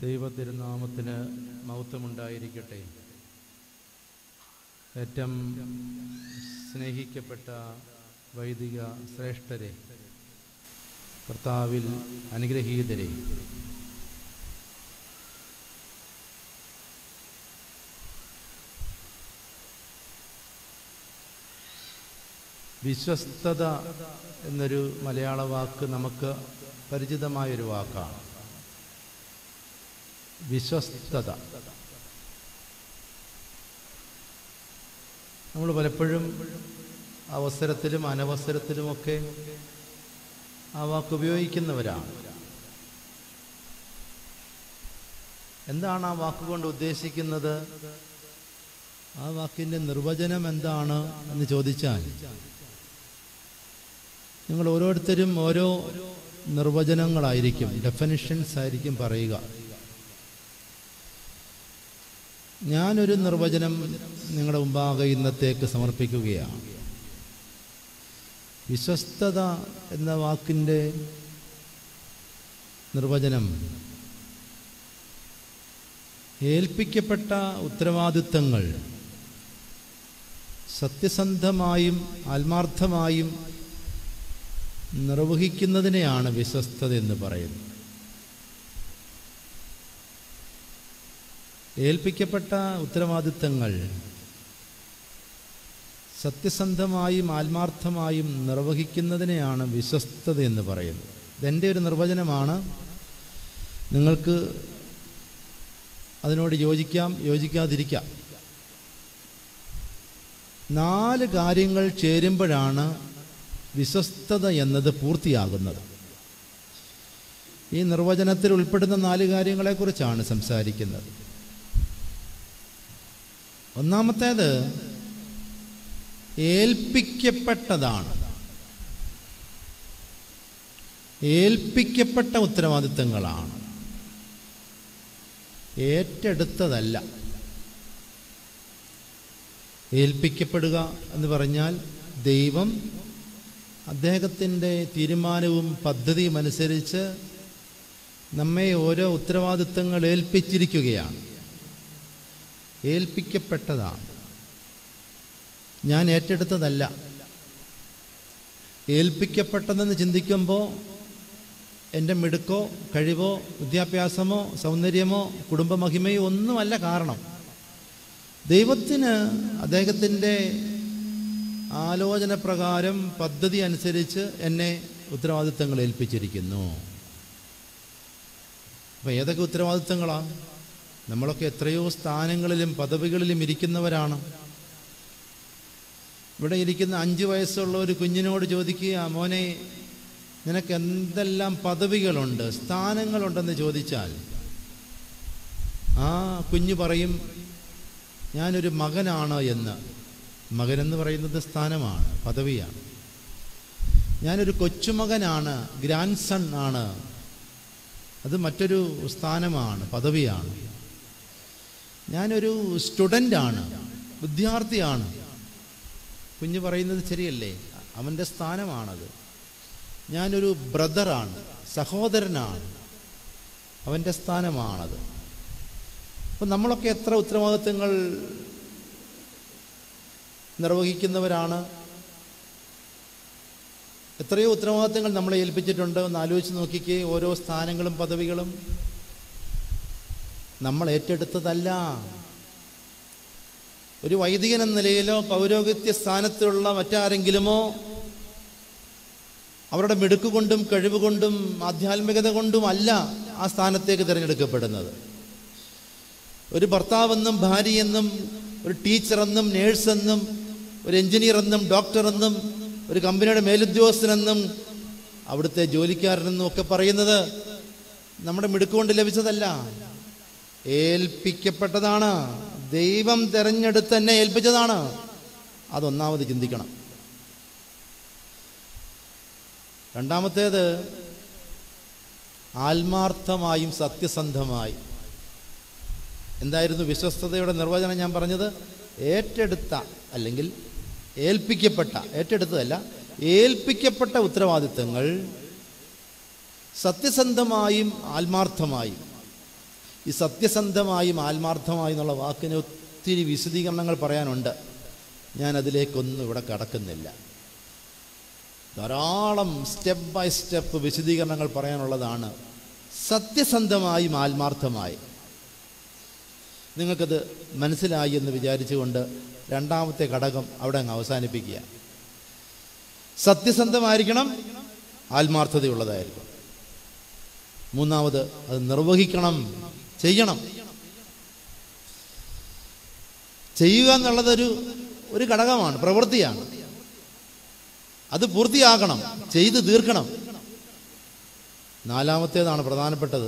ദൈവതിരുനാമത്തിന് മഹത്വമുണ്ടായിരിക്കട്ടെ ഏറ്റവും സ്നേഹിക്കപ്പെട്ട വൈദിക ശ്രേഷ്ഠരെ കർത്താവിൽ അനുഗ്രഹീതരെ വിശ്വസ്തത എന്നൊരു മലയാള വാക്ക് നമുക്ക് പരിചിതമായൊരു വാക്കാണ് വിശ്വസ്തത നമ്മൾ പലപ്പോഴും അവസരത്തിലും അനവസരത്തിലുമൊക്കെ ആ വാക്ക് ഉപയോഗിക്കുന്നവരാണ് എന്താണ് ആ വാക്കുകൊണ്ട് ഉദ്ദേശിക്കുന്നത് ആ വാക്കിൻ്റെ നിർവചനം എന്താണ് എന്ന് ചോദിച്ചാൽ നിങ്ങൾ ഓരോരുത്തരും ഓരോ നിർവചനങ്ങളായിരിക്കും ഡെഫിനിഷൻസ് ആയിരിക്കും പറയുക ഞാനൊരു നിർവചനം നിങ്ങളുടെ മുമ്പാകെ ഇന്നത്തേക്ക് സമർപ്പിക്കുകയാണ് വിശ്വസ്തത എന്ന വാക്കിൻ്റെ നിർവചനം ഏൽപ്പിക്കപ്പെട്ട ഉത്തരവാദിത്തങ്ങൾ സത്യസന്ധമായും ആത്മാർത്ഥമായും നിർവഹിക്കുന്നതിനെയാണ് വിശ്വസ്തത എന്ന് പറയുന്നത് ഏൽപ്പിക്കപ്പെട്ട ഉത്തരവാദിത്തങ്ങൾ സത്യസന്ധമായും ആത്മാർത്ഥമായും നിർവഹിക്കുന്നതിനെയാണ് വിശ്വസ്തത എന്ന് പറയുന്നത് ഇതെൻ്റെ ഒരു നിർവചനമാണ് നിങ്ങൾക്ക് അതിനോട് യോജിക്കാം യോജിക്കാതിരിക്കാം നാല് കാര്യങ്ങൾ ചേരുമ്പോഴാണ് വിശ്വസ്തത എന്നത് പൂർത്തിയാകുന്നത് ഈ നിർവചനത്തിൽ ഉൾപ്പെടുന്ന നാല് കാര്യങ്ങളെക്കുറിച്ചാണ് സംസാരിക്കുന്നത് ഒന്നാമത്തേത് ഏൽപ്പിക്കപ്പെട്ടതാണ് ഏൽപ്പിക്കപ്പെട്ട ഉത്തരവാദിത്തങ്ങളാണ് ഏറ്റെടുത്തതല്ല ഏൽപ്പിക്കപ്പെടുക എന്ന് പറഞ്ഞാൽ ദൈവം അദ്ദേഹത്തിൻ്റെ തീരുമാനവും പദ്ധതിയും അനുസരിച്ച് നമ്മെ ഓരോ ഉത്തരവാദിത്തങ്ങൾ ഏൽപ്പിച്ചിരിക്കുകയാണ് ഏൽപ്പിക്കപ്പെട്ടതാണ് ഞാൻ ഏറ്റെടുത്തതല്ല ഏൽപ്പിക്കപ്പെട്ടതെന്ന് ചിന്തിക്കുമ്പോൾ എൻ്റെ മിടുക്കോ കഴിവോ വിദ്യാഭ്യാസമോ സൗന്ദര്യമോ കുടുംബമഹിമയോ ഒന്നുമല്ല കാരണം ദൈവത്തിന് അദ്ദേഹത്തിൻ്റെ ആലോചന പ്രകാരം പദ്ധതി അനുസരിച്ച് എന്നെ ഉത്തരവാദിത്തങ്ങൾ ഏൽപ്പിച്ചിരിക്കുന്നു അപ്പോൾ ഏതൊക്കെ ഉത്തരവാദിത്തങ്ങളാണ് നമ്മളൊക്കെ എത്രയോ സ്ഥാനങ്ങളിലും പദവികളിലും ഇരിക്കുന്നവരാണ് ഇവിടെ ഇരിക്കുന്ന അഞ്ച് വയസ്സുള്ള ഒരു കുഞ്ഞിനോട് ചോദിക്കുക മോനെ നിനക്ക് എന്തെല്ലാം പദവികളുണ്ട് സ്ഥാനങ്ങളുണ്ടെന്ന് ചോദിച്ചാൽ ആ കുഞ്ഞു പറയും ഞാനൊരു മകനാണ് എന്ന് മകനെന്ന് പറയുന്നത് സ്ഥാനമാണ് പദവിയാണ് ഞാനൊരു കൊച്ചുമകനാണ് ഗ്രാൻഡ് സൺ ആണ് അത് മറ്റൊരു സ്ഥാനമാണ് പദവിയാണ് ഞാനൊരു സ്റ്റുഡൻ്റാണ് വിദ്യാർത്ഥിയാണ് കുഞ്ഞ് പറയുന്നത് ശരിയല്ലേ അവൻ്റെ സ്ഥാനമാണത് ഞാനൊരു ബ്രദറാണ് സഹോദരനാണ് അവൻ്റെ സ്ഥാനമാണത് അപ്പം നമ്മളൊക്കെ എത്ര ഉത്തരവാദിത്തങ്ങൾ നിർവഹിക്കുന്നവരാണ് എത്രയോ ഉത്തരവാദിത്തങ്ങൾ നമ്മളെ ഏൽപ്പിച്ചിട്ടുണ്ട് ഒന്ന് ആലോചിച്ച് നോക്കിക്കേ ഓരോ സ്ഥാനങ്ങളും പദവികളും നമ്മൾ ഏറ്റെടുത്തതല്ല ഒരു വൈദികൻ എന്ന നിലയിലോ പൗരോഹിത്യ സ്ഥാനത്തുള്ള മറ്റാരെങ്കിലുമോ അവരുടെ മിടുക്ക് കൊണ്ടും കഴിവ് കൊണ്ടും ആധ്യാത്മികത കൊണ്ടും അല്ല ആ സ്ഥാനത്തേക്ക് തിരഞ്ഞെടുക്കപ്പെടുന്നത് ഒരു ഭർത്താവെന്നും ഭാര്യയെന്നും ഒരു ടീച്ചറെന്നും നേഴ്സെന്നും ഒരു എഞ്ചിനീയർ എന്നും ഡോക്ടർ എന്നും ഒരു കമ്പനിയുടെ മേലുദ്യോഗസ്ഥനെന്നും അവിടുത്തെ ജോലിക്കാരനെന്നും ഒക്കെ പറയുന്നത് നമ്മുടെ മിടുക്കുകൊണ്ട് ലഭിച്ചതല്ല ഏൽപ്പിക്കപ്പെട്ടതാണ് ദൈവം തിരഞ്ഞെടുത്ത് എന്നെ ഏൽപ്പിച്ചതാണ് അതൊന്നാമത് ചിന്തിക്കണം രണ്ടാമത്തേത് ആത്മാർത്ഥമായും സത്യസന്ധമായി എന്തായിരുന്നു വിശ്വസ്തതയുടെ നിർവചനം ഞാൻ പറഞ്ഞത് ഏറ്റെടുത്ത അല്ലെങ്കിൽ ഏൽപ്പിക്കപ്പെട്ട ഏറ്റെടുത്തതല്ല ഏൽപ്പിക്കപ്പെട്ട ഉത്തരവാദിത്തങ്ങൾ സത്യസന്ധമായും ആത്മാർത്ഥമായും ഈ സത്യസന്ധമായും ആത്മാർത്ഥമായും എന്നുള്ള വാക്കിന് ഒത്തിരി വിശദീകരണങ്ങൾ പറയാനുണ്ട് ഞാൻ അതിലേക്കൊന്നും ഇവിടെ കടക്കുന്നില്ല ധാരാളം സ്റ്റെപ്പ് ബൈ സ്റ്റെപ്പ് വിശദീകരണങ്ങൾ പറയാനുള്ളതാണ് സത്യസന്ധമായും ആത്മാർത്ഥമായി നിങ്ങൾക്കത് മനസ്സിലായി എന്ന് വിചാരിച്ചുകൊണ്ട് രണ്ടാമത്തെ ഘടകം അവിടെ അങ്ങ് അവസാനിപ്പിക്കുക സത്യസന്ധമായിരിക്കണം ആത്മാർത്ഥതയുള്ളതായിരിക്കും മൂന്നാമത് അത് നിർവഹിക്കണം ചെയ്യണം ചെയ്യുക എന്നുള്ളതൊരു ഒരു ഘടകമാണ് പ്രവൃത്തിയാണ് അത് പൂർത്തിയാക്കണം ചെയ്ത് തീർക്കണം നാലാമത്തേതാണ് പ്രധാനപ്പെട്ടത്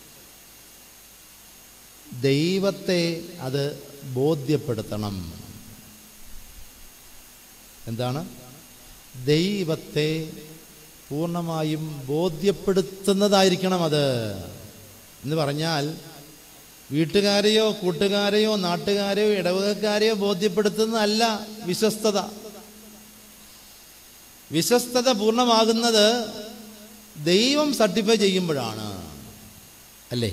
ദൈവത്തെ അത് ബോധ്യപ്പെടുത്തണം എന്താണ് ദൈവത്തെ പൂർണ്ണമായും ബോധ്യപ്പെടുത്തുന്നതായിരിക്കണം അത് എന്ന് പറഞ്ഞാൽ വീട്ടുകാരെയോ കൂട്ടുകാരെയോ നാട്ടുകാരെയോ ഇടവകക്കാരെയോ ബോധ്യപ്പെടുത്തുന്നതല്ല വിശ്വസ്തത വിശ്വസ്തത പൂർണ്ണമാകുന്നത് ദൈവം സർട്ടിഫൈ ചെയ്യുമ്പോഴാണ് അല്ലേ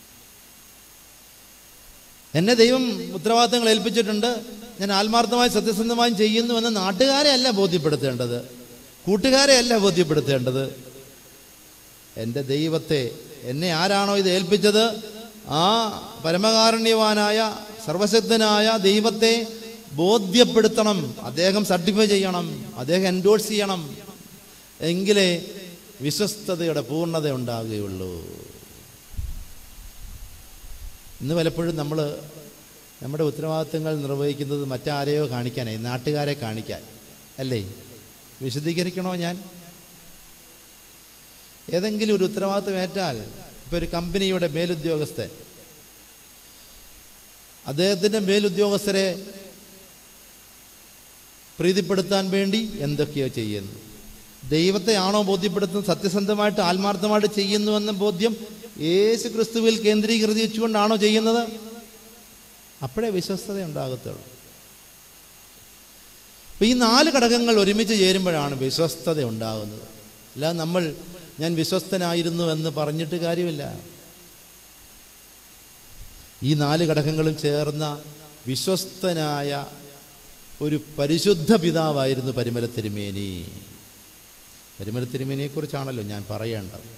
എന്നെ ദൈവം ഉത്തരവാദിത്തങ്ങൾ ഏൽപ്പിച്ചിട്ടുണ്ട് ഞാൻ ആത്മാർത്ഥമായി സത്യസന്ധമായും ചെയ്യുന്നുവെന്ന് നാട്ടുകാരെ അല്ല ബോധ്യപ്പെടുത്തേണ്ടത് കൂട്ടുകാരെ അല്ല ബോധ്യപ്പെടുത്തേണ്ടത് എൻ്റെ ദൈവത്തെ എന്നെ ആരാണോ ഇത് ഏൽപ്പിച്ചത് ആ പരമകാരുണ്യവാനായ സർവശക്തനായ ദൈവത്തെ ബോധ്യപ്പെടുത്തണം അദ്ദേഹം സർട്ടിഫൈ ചെയ്യണം അദ്ദേഹം എൻഡോഴ്സ് ചെയ്യണം എങ്കിലേ വിശ്വസ്തതയുടെ പൂർണ്ണത ഉണ്ടാകുകയുള്ളൂ ഇന്ന് പലപ്പോഴും നമ്മൾ നമ്മുടെ ഉത്തരവാദിത്തങ്ങൾ നിർവഹിക്കുന്നത് മറ്റാരെയോ കാണിക്കാനായി നാട്ടുകാരെ കാണിക്കാൻ അല്ലേ വിശദീകരിക്കണോ ഞാൻ ഏതെങ്കിലും ഒരു ഉത്തരവാദിത്വം ഏറ്റാൽ ഇപ്പോൾ ഒരു കമ്പനിയുടെ മേലുദ്യോഗസ്ഥൻ അദ്ദേഹത്തിൻ്റെ മേലുദ്യോഗസ്ഥരെ പ്രീതിപ്പെടുത്താൻ വേണ്ടി എന്തൊക്കെയോ ചെയ്യുന്നു ദൈവത്തെ ആണോ ബോധ്യപ്പെടുത്തുന്നത് സത്യസന്ധമായിട്ട് ആത്മാർത്ഥമായിട്ട് ചെയ്യുന്നുവെന്ന ബോധ്യം യേശു ക്രിസ്തുവിൽ കേന്ദ്രീകരിച്ചുകൊണ്ടാണോ ചെയ്യുന്നത് അപ്പോഴേ വിശ്വസ്തത ഉണ്ടാകത്തുള്ളൂ അപ്പൊ ഈ നാല് ഘടകങ്ങൾ ഒരുമിച്ച് ചേരുമ്പോഴാണ് വിശ്വസ്തത ഉണ്ടാകുന്നത് അല്ല നമ്മൾ ഞാൻ വിശ്വസ്തനായിരുന്നു എന്ന് പറഞ്ഞിട്ട് കാര്യമില്ല ഈ നാല് ഘടകങ്ങളും ചേർന്ന വിശ്വസ്തനായ ഒരു പരിശുദ്ധ പിതാവായിരുന്നു പരിമല തിരുമേനി പരിമല തിരുമേനിയെ കുറിച്ചാണല്ലോ ഞാൻ പറയേണ്ടത്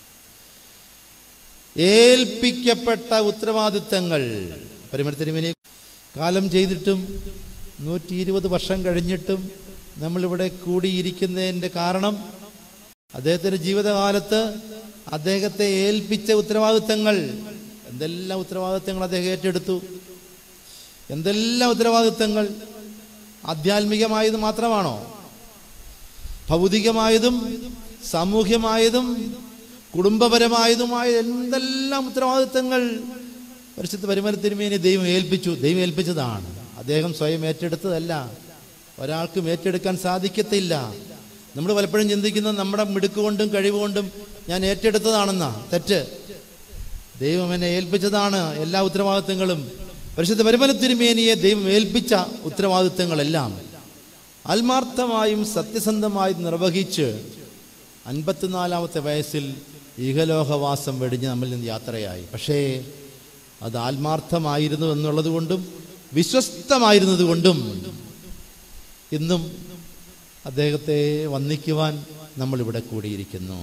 ഏൽപ്പിക്കപ്പെട്ട ഉത്തരവാദിത്തങ്ങൾ പരിമല തിരുമേനി കാലം ചെയ്തിട്ടും നൂറ്റി ഇരുപത് വർഷം കഴിഞ്ഞിട്ടും നമ്മളിവിടെ കൂടിയിരിക്കുന്നതിൻ്റെ കാരണം അദ്ദേഹത്തിൻ്റെ ജീവിതകാലത്ത് അദ്ദേഹത്തെ ഏൽപ്പിച്ച ഉത്തരവാദിത്തങ്ങൾ എന്തെല്ലാം ഉത്തരവാദിത്തങ്ങൾ അദ്ദേഹം ഏറ്റെടുത്തു എന്തെല്ലാം ഉത്തരവാദിത്തങ്ങൾ ആധ്യാത്മികമായത് മാത്രമാണോ ഭൗതികമായതും സാമൂഹ്യമായതും കുടുംബപരമായതുമായ എന്തെല്ലാം ഉത്തരവാദിത്തങ്ങൾ പരിശുദ്ധ പരിമല തിരുമേനി ദൈവം ഏൽപ്പിച്ചു ദൈവം ഏൽപ്പിച്ചതാണ് അദ്ദേഹം സ്വയം ഏറ്റെടുത്തതല്ല ഒരാൾക്കും ഏറ്റെടുക്കാൻ സാധിക്കത്തില്ല നമ്മൾ പലപ്പോഴും ചിന്തിക്കുന്നത് നമ്മുടെ മിടുക്ക് കൊണ്ടും കഴിവുകൊണ്ടും ഞാൻ ഏറ്റെടുത്തതാണെന്നാ തെറ്റ് ദൈവം എന്നെ ഏൽപ്പിച്ചതാണ് എല്ലാ ഉത്തരവാദിത്തങ്ങളും പരിശുദ്ധ പരിമല തിരുമേനിയെ ദൈവം ഏൽപ്പിച്ച ഉത്തരവാദിത്തങ്ങളെല്ലാം ആത്മാർത്ഥമായും സത്യസന്ധമായും നിർവഹിച്ച് അൻപത്തിനാലാമത്തെ വയസ്സിൽ ഈഹലോകവാസം വെടിഞ്ഞ് നമ്മിൽ നിന്ന് യാത്രയായി പക്ഷേ അത് ആത്മാർത്ഥമായിരുന്നു എന്നുള്ളത് കൊണ്ടും വിശ്വസ്തമായിരുന്നത് കൊണ്ടും ഇന്നും അദ്ദേഹത്തെ വന്ദിക്കുവാൻ നമ്മളിവിടെ കൂടിയിരിക്കുന്നു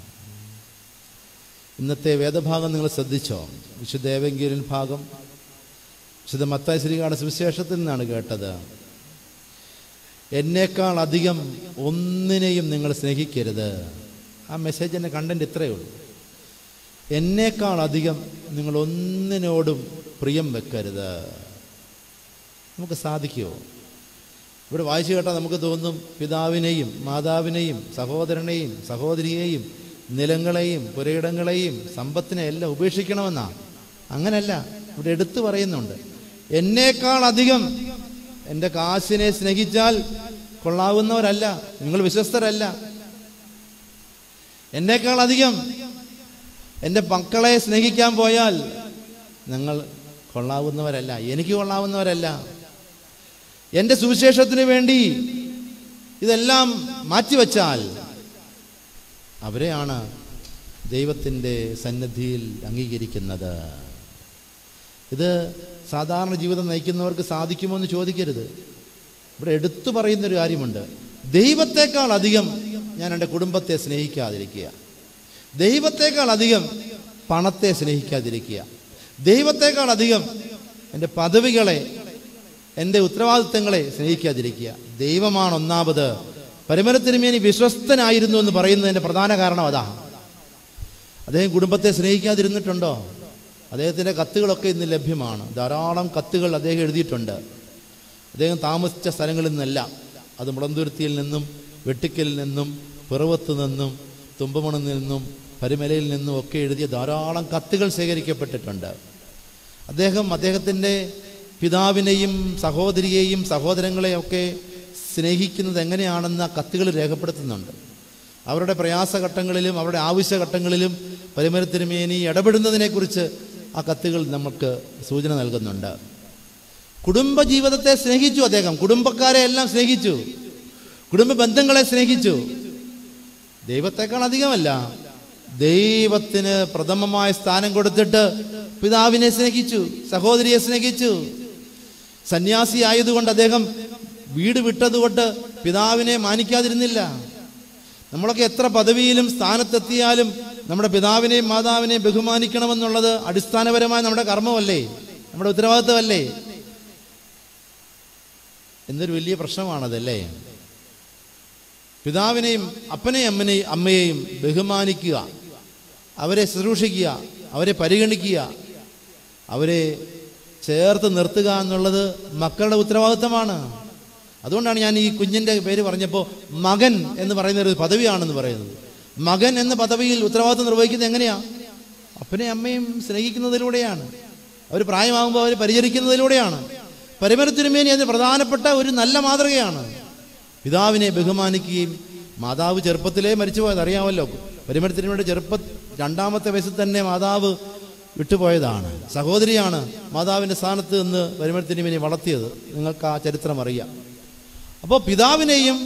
ഇന്നത്തെ വേദഭാഗം നിങ്ങൾ ശ്രദ്ധിച്ചോ വിശുദ്ധ ഏവെങ്കിലും ഭാഗം വിശുദ്ധ മത്തായ ശ്രീകാട് സുവിശേഷത്തിൽ നിന്നാണ് കേട്ടത് എന്നേക്കാൾ അധികം ഒന്നിനെയും നിങ്ങൾ സ്നേഹിക്കരുത് ആ മെസ്സേജിൻ്റെ കണ്ടന്റ് ഇത്രയേ ഉള്ളൂ എന്നേക്കാൾ അധികം നിങ്ങൾ ഒന്നിനോടും പ്രിയം വെക്കരുത് നമുക്ക് സാധിക്കുമോ ഇവിടെ വായിച്ചു കേട്ടാൽ നമുക്ക് തോന്നും പിതാവിനെയും മാതാവിനെയും സഹോദരനെയും സഹോദരിയെയും നിലങ്ങളെയും പുരയിടങ്ങളെയും സമ്പത്തിനെ എല്ലാം ഉപേക്ഷിക്കണമെന്നാ അങ്ങനല്ല ഇവിടെ എടുത്തു പറയുന്നുണ്ട് എന്നേക്കാൾ അധികം എൻ്റെ കാശിനെ സ്നേഹിച്ചാൽ കൊള്ളാവുന്നവരല്ല നിങ്ങൾ വിശ്വസ്തരല്ല എന്നേക്കാൾ അധികം എൻ്റെ മക്കളെ സ്നേഹിക്കാൻ പോയാൽ നിങ്ങൾ കൊള്ളാവുന്നവരല്ല എനിക്ക് കൊള്ളാവുന്നവരല്ല എൻ്റെ സുവിശേഷത്തിന് വേണ്ടി ഇതെല്ലാം മാറ്റിവെച്ചാൽ അവരെയാണ് ദൈവത്തിൻ്റെ സന്നിധിയിൽ അംഗീകരിക്കുന്നത് ഇത് സാധാരണ ജീവിതം നയിക്കുന്നവർക്ക് സാധിക്കുമോ എന്ന് ചോദിക്കരുത് ഇവിടെ എടുത്തു പറയുന്നൊരു കാര്യമുണ്ട് ദൈവത്തെക്കാൾ അധികം ഞാൻ എൻ്റെ കുടുംബത്തെ സ്നേഹിക്കാതിരിക്കുക ദൈവത്തെക്കാൾ അധികം പണത്തെ സ്നേഹിക്കാതിരിക്കുക ദൈവത്തെക്കാൾ അധികം എൻ്റെ പദവികളെ എൻ്റെ ഉത്തരവാദിത്തങ്ങളെ സ്നേഹിക്കാതിരിക്കുക ദൈവമാണ് ഒന്നാമത് പരിമലത്തിനുമേനി വിശ്വസ്തനായിരുന്നു എന്ന് പറയുന്നതിൻ്റെ പ്രധാന കാരണം അതാ അദ്ദേഹം കുടുംബത്തെ സ്നേഹിക്കാതിരുന്നിട്ടുണ്ടോ അദ്ദേഹത്തിൻ്റെ കത്തുകളൊക്കെ ഇന്ന് ലഭ്യമാണ് ധാരാളം കത്തുകൾ അദ്ദേഹം എഴുതിയിട്ടുണ്ട് അദ്ദേഹം താമസിച്ച സ്ഥലങ്ങളിൽ നിന്നെല്ലാം അത് മുളന്തുരുത്തിയിൽ നിന്നും വെട്ടിക്കലിൽ നിന്നും പിറവത്ത് നിന്നും തുമ്പമണിൽ നിന്നും പരിമലയിൽ നിന്നും ഒക്കെ എഴുതിയ ധാരാളം കത്തുകൾ ശേഖരിക്കപ്പെട്ടിട്ടുണ്ട് അദ്ദേഹം അദ്ദേഹത്തിൻ്റെ പിതാവിനെയും സഹോദരിയെയും സഹോദരങ്ങളെയും ഒക്കെ സ്നേഹിക്കുന്നത് എങ്ങനെയാണെന്ന് ആ കത്തുകൾ രേഖപ്പെടുത്തുന്നുണ്ട് അവരുടെ പ്രയാസഘട്ടങ്ങളിലും അവരുടെ ആവശ്യഘട്ടങ്ങളിലും പരിമലത്തിരുമേനി ഇടപെടുന്നതിനെക്കുറിച്ച് ആ കത്തുകൾ നമുക്ക് സൂചന നൽകുന്നുണ്ട് കുടുംബ ജീവിതത്തെ സ്നേഹിച്ചു അദ്ദേഹം കുടുംബക്കാരെ എല്ലാം സ്നേഹിച്ചു കുടുംബ ബന്ധങ്ങളെ സ്നേഹിച്ചു ദൈവത്തെക്കാൾ അധികമല്ല ദൈവത്തിന് പ്രഥമമായ സ്ഥാനം കൊടുത്തിട്ട് പിതാവിനെ സ്നേഹിച്ചു സഹോദരിയെ സ്നേഹിച്ചു സന്യാസി ആയതുകൊണ്ട് അദ്ദേഹം വീട് വിട്ടതുകൊണ്ട് പിതാവിനെ മാനിക്കാതിരുന്നില്ല നമ്മളൊക്കെ എത്ര പദവിയിലും സ്ഥാനത്തെത്തിയാലും നമ്മുടെ പിതാവിനെയും മാതാവിനെയും ബഹുമാനിക്കണമെന്നുള്ളത് അടിസ്ഥാനപരമായ നമ്മുടെ കർമ്മമല്ലേ നമ്മുടെ ഉത്തരവാദിത്വമല്ലേ എന്നൊരു വലിയ പ്രശ്നമാണതല്ലേ പിതാവിനെയും അപ്പനെയും അമ്മനെയും അമ്മയെയും ബഹുമാനിക്കുക അവരെ ശുശ്രൂഷിക്കുക അവരെ പരിഗണിക്കുക അവരെ ചേർത്ത് നിർത്തുക എന്നുള്ളത് മക്കളുടെ ഉത്തരവാദിത്തമാണ് അതുകൊണ്ടാണ് ഞാൻ ഈ കുഞ്ഞിൻ്റെ പേര് പറഞ്ഞപ്പോൾ മകൻ എന്ന് പറയുന്ന ഒരു പദവിയാണെന്ന് പറയുന്നത് മകൻ എന്ന പദവിയിൽ ഉത്തരവാദിത്വം നിർവഹിക്കുന്നത് എങ്ങനെയാ അപ്പനെയും അമ്മയും സ്നേഹിക്കുന്നതിലൂടെയാണ് അവർ പ്രായമാകുമ്പോൾ അവർ പരിചരിക്കുന്നതിലൂടെയാണ് പരിമരത്തിരുമേനി അതിന് പ്രധാനപ്പെട്ട ഒരു നല്ല മാതൃകയാണ് പിതാവിനെ ബഹുമാനിക്കുകയും മാതാവ് ചെറുപ്പത്തിലേ മരിച്ചുപോയത് അറിയാമല്ലോ പരിമരത്തിരുമയുടെ ചെറുപ്പ രണ്ടാമത്തെ വയസ്സിൽ തന്നെ മാതാവ് വിട്ടുപോയതാണ് സഹോദരിയാണ് മാതാവിൻ്റെ സ്ഥാനത്ത് നിന്ന് പരിമരത്തിരുമേനി വളർത്തിയത് നിങ്ങൾക്ക് ആ ചരിത്രം അറിയാം അപ്പോൾ പിതാവിനെയും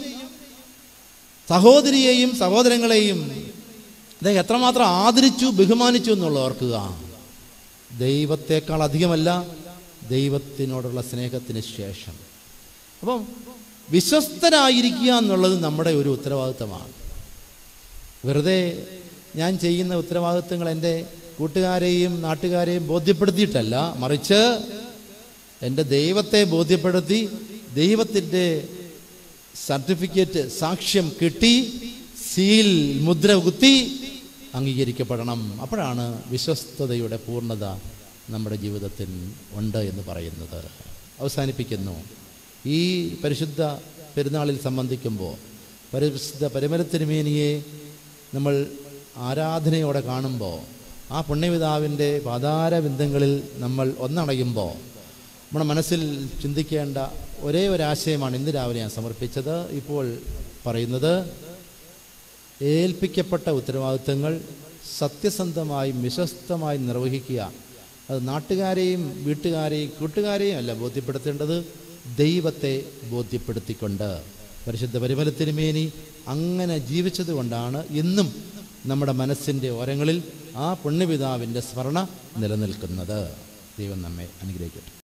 സഹോദരിയെയും സഹോദരങ്ങളെയും അദ്ദേഹം എത്രമാത്രം ആദരിച്ചു ബഹുമാനിച്ചു എന്നുള്ളത് ഓർക്കുക ദൈവത്തെക്കാൾ അധികമല്ല ദൈവത്തിനോടുള്ള സ്നേഹത്തിന് ശേഷം അപ്പം വിശ്വസ്തരായിരിക്കുക എന്നുള്ളത് നമ്മുടെ ഒരു ഉത്തരവാദിത്തമാണ് വെറുതെ ഞാൻ ചെയ്യുന്ന ഉത്തരവാദിത്തങ്ങൾ എൻ്റെ കൂട്ടുകാരെയും നാട്ടുകാരെയും ബോധ്യപ്പെടുത്തിയിട്ടല്ല മറിച്ച് എൻ്റെ ദൈവത്തെ ബോധ്യപ്പെടുത്തി ദൈവത്തിൻ്റെ സർട്ടിഫിക്കറ്റ് സാക്ഷ്യം കിട്ടി സീൽ മുദ്ര കുത്തി അംഗീകരിക്കപ്പെടണം അപ്പോഴാണ് വിശ്വസ്തതയുടെ പൂർണ്ണത നമ്മുടെ ജീവിതത്തിൽ ഉണ്ട് എന്ന് പറയുന്നത് അവസാനിപ്പിക്കുന്നു ഈ പരിശുദ്ധ പെരുന്നാളിൽ സംബന്ധിക്കുമ്പോൾ പരിശുദ്ധ പരിമലത്തിരുമേനിയെ നമ്മൾ ആരാധനയോടെ കാണുമ്പോൾ ആ പുണ്യപിതാവിൻ്റെ പാതാരബിന്ദങ്ങളിൽ നമ്മൾ ഒന്നണയുമ്പോൾ നമ്മുടെ മനസ്സിൽ ചിന്തിക്കേണ്ട ഒരേ ഒരു ആശയമാണ് ഇന്ന് രാവിലെ ഞാൻ സമർപ്പിച്ചത് ഇപ്പോൾ പറയുന്നത് ഏൽപ്പിക്കപ്പെട്ട ഉത്തരവാദിത്തങ്ങൾ സത്യസന്ധമായും വിശ്വസ്തമായും നിർവഹിക്കുക അത് നാട്ടുകാരെയും വീട്ടുകാരെയും കൂട്ടുകാരെയും അല്ല ബോധ്യപ്പെടുത്തേണ്ടത് ദൈവത്തെ ബോധ്യപ്പെടുത്തിക്കൊണ്ട് പരിശുദ്ധ പരിമലത്തിരുമേനി അങ്ങനെ ജീവിച്ചത് കൊണ്ടാണ് ഇന്നും നമ്മുടെ മനസ്സിൻ്റെ ഓരങ്ങളിൽ ആ പുണ്യപിതാവിൻ്റെ സ്മരണ നിലനിൽക്കുന്നത് ദൈവം നമ്മെ അനുഗ്രഹിക്കട്ടെ